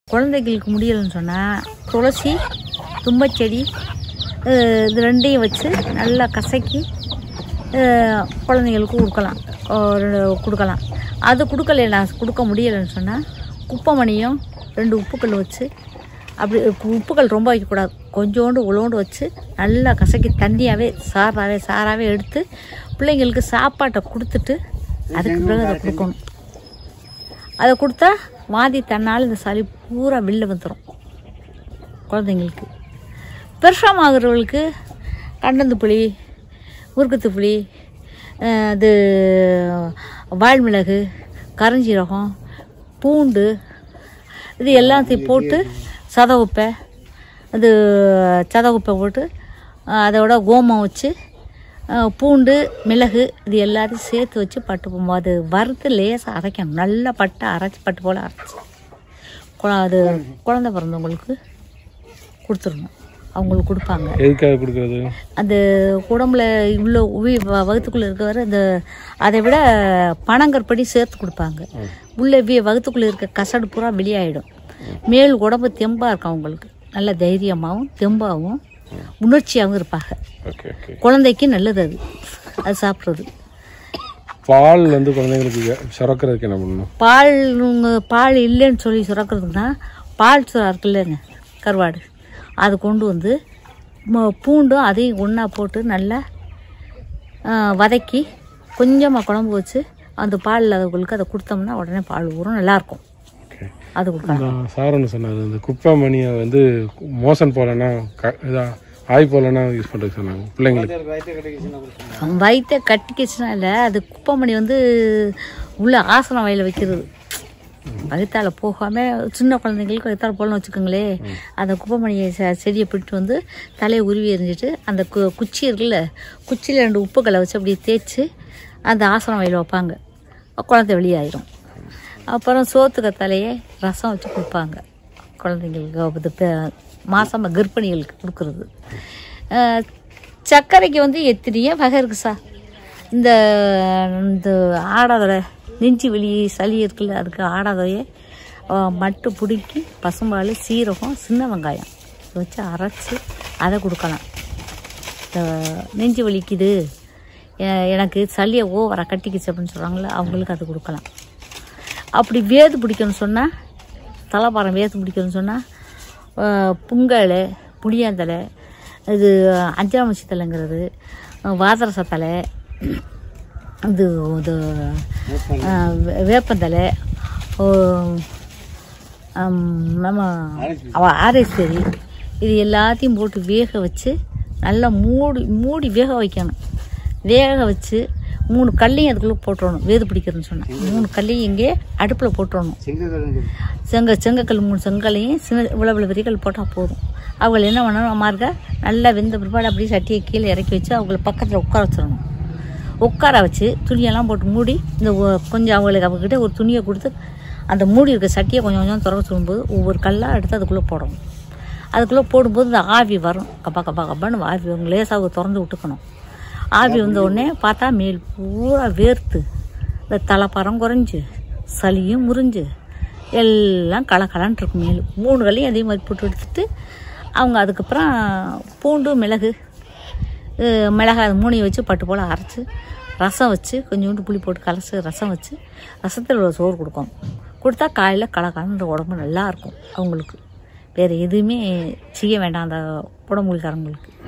குழந்தைகளுக்கு முடியலைன்னு சொன்னால் துளசி தும்பச்செடி அஹ் இது ரெண்டையும் வச்சு நல்லா கசக்கி அஹ் குழந்தைங்களுக்கு கொடுக்கலாம் ஒரு கொடுக்கலாம் அது கொடுக்கல கொடுக்க முடியலைன்னு சொன்னால் குப்பைமணியும் ரெண்டு உப்புக்கல் வச்சு அப்படி உப்பு- உப்புக்கல் ரொம்ப வைக்கக்கூடாது கொஞ்சோண்டு உளோண்டு வச்சு நல்லா கசக்கி தண்ணியாகவே சாறாவே சாராகவே எடுத்து பிள்ளைங்களுக்கு சாப்பாட்டை கொடுத்துட்டு அதுக்கு பிறகு அதை கொடுக்கணும் அதை கொடுத்தா வாந்தி தன்னால் இந்த சளி பூரா வெளில வந்துடும் குழந்தைங்களுக்கு பெருசாமாகிறவங்களுக்கு கண்டந்து புளி முறுக்கத்து புளி அஹ் இது வால்மிளகு கருஞ்சீரகம் பூண்டு இது எல்லாத்தையும் போட்டு சதவுப்பை அது சதவுப்பை போட்டு அஹ் அதோட கோமம் வச்சு அஹ் பூண்டு மிளகு இது எல்லாத்தையும் சேர்த்து வச்சு பட்டு போகும் அது வறுத்து லேசாக அரைக்கணும் நல்லா பட்டை அரைச்சி பட்டு போல் அரைச்சி குழ- அது குழந்தை பிறந்தவங்களுக்கு கொடுத்துடணும் அவங்களுக்கு கொடுப்பாங்க எதுக்காக கொடுக்கறது அந்த உடம்புல இவ்வளோ உவி வ- வகுத்துக்குள்ள இருக்கவர் அந்த அதை விட பனங்கற்படி சேர்த்து கொடுப்பாங்க உள்ள வி- வகுத்துக்குள்ள இருக்க கசடு பூரா வெளியாயிடும் மேல் உடம்பு தெம்பாக இருக்கும் அவங்களுக்கு நல்ல தைரியமாகவும் தெம்பாகவும் உணர்ச்சியாகவும் இருப்பாங்க ஓகே ஓகே குழந்தைக்கு நல்லது அது அது சாப்பிட்றது பால் வந்து குழந்தைங்களுக்கு இங்க சுரக்கிறதுக்கு என்ன பண்ணணும் பால் உங்க பால் இல்லைன்னு சொல்லி சுரக்கிறதுக்கு தான் பால் சுறா இருக்குல்லங்க கருவாடு அது கொண்டு வந்து ம- பூண்டும் அதையும் ஒன்றா போட்டு நல்லா ஆ, வதக்கி கொஞ்சமாக குழம்பு வச்சு அந்த பால் இல்லாதவங்களுக்கு அதை கொடுத்தோம்னா உடனே பால் ஊறும் நல்லாயிருக்கும் ஓகே அது கொடுக்கலாம் நான் சாரன்னு சொன்னாரு இந்த குப்பை மணியை வந்து மோசன் போலன்னா க இதா ஆய் போலன்னா யூஸ் பண்ணுறது சொன்னாங்க பிள்ளைங்களுக்கு வயிற்ற கட்டிக்கிச்சுன்னா இல்லை அது குப்பைமணி வந்து உள்ள ஆசனம் வயலில் வைக்கிறது வயிற்றால போகாமல் சின்ன குழந்தைங்களுக்கு வயிற்றால போலன்னு வச்சுக்கோங்களே அந்த குப்பைமணியை செ செடியை பிடிட்டு வந்து தலையை உருவி எறிஞ்சிட்டு அந்த கு குச்சி இருக்குல்ல குச்சியில் ரெண்டு உப்புக்களை வச்சு அப்படியே தேய்ச்சி அந்த ஆசனம் வயலில் வைப்பாங்க குழந்தை வெளியாயிரும் அப்புறம் சோத்துக்க தலையை ரசம் வச்சு கொடுப்பாங்க குழந்தைங்களுக்கு இது பெ- மாசமா கர்ப்பிணிகளுக்கு கொடுக்குறது அஹ், சர்க்கரைக்கு வந்து எத்தனையோ வகை இருக்குது சார் இந்த இந்த ஆடாதொடை நெஞ்சு வலி சளி இருக்குல்ல அதுக்கு ஆடாதொடையை அஹ், மட்டு பிடுக்கி பசும்பால் சீரகம் சின்ன வெங்காயம் இதை வச்சு அரைச்சி அதை கொடுக்கலாம் இந்த நெஞ்சு வலிக்குது எ- எனக்கு சளியை ஓவரா கட்டிக்கிச்சு அப்படின்னு சொல்கிறாங்களே அவங்களுக்கு அது கொடுக்கலாம் அப்படி வேது பிடிக்கணும்னு சொன்னால் தலைப்பாரம் வேது பிடிக்கணும்னு சொன்னால் புங்கல் புளியாந்தலை இது அஞ்சாமச்சி தலைங்கிறது வாதரச தலை இது இது அஹ், வே- வேப்பந்தலை ஓ, ஆம், நம்ம அவ ஆரேஸ்வரி இது எல்லாத்தையும் போட்டு வேக வச்சு நல்லா மூடி மூடி வேக வைக்கணும் வேக வச்சு மூணு கல்லையும் அதுக்குள்ளே போட்டுறணும் வேது பிடிக்கிறதுன்னு சொன்னேன் மூணு கல்லையும் இங்கே அடுப்பில் போட்டுறணும் செங்க செங்கக்கல் மூணு செங்கல்லையும் சின்ன இவ்வளோ இவ்வளோ பெரிய கல் போட்டால் போதும் அவங்கள என்ன பண்ணணும் அம்மா இருக்க நல்லா வெந்த பிற்பாடு அப்படியே சட்டியை கீழே இறக்கி வச்சு அவங்கள பக்கத்தில் உட்கார வச்சிடணும் உட்கார வச்சு துணியெல்லாம் போட்டு மூடி இந்த ஒ- கொஞ்சம் அவங்களுக்கு அவங்கக்கிட்ட ஒரு துணியை கொடுத்து அந்த மூடி இருக்க சட்டியை கொஞ்சம் கொஞ்சம் திறக்க சொல்லும்போது ஒவ்வொரு கல்லாக எடுத்து அதுக்குள்ளே போடணும் அதுக்குள்ளே போடும்போது இந்த ஆவி வரும் கப்பா கப்பா கப்பான்னு ஆவி வரும் லேசாக திறந்து விட்டுக்கணும் ஆவி வந்த உடனே பார்த்தா மேல் பூரா வேர்த்து இந்த தலைப்பறம் குறைஞ்சு சளியும் முறிஞ்சு எல்லாம் கலக்கலான்ட்டு இருக்கும் மேல் மூணு கல்லையும் அதே மாதிரி போட்டு எடுத்துட்டு அவங்க அதுக்கப்புறம் பூண்டு மிளகு அஹ் மிளகாய் அது மூணையும் வச்சு பட்டு போல் அரைச்சி ரசம் வச்சு கொஞ்சோண்டு புளி போட்டு கலசி ரசம் வச்சு ரசத்தில் உள்ள சோறு கொடுக்கணும் கொடுத்தா காலையில் கலக்கலன்ற உடம்பு நல்லா இருக்கும் அவங்களுக்கு வேறு எதுவுமே செய்ய வேண்டாம் அந்த உடம்புக்காரங்களுக்கு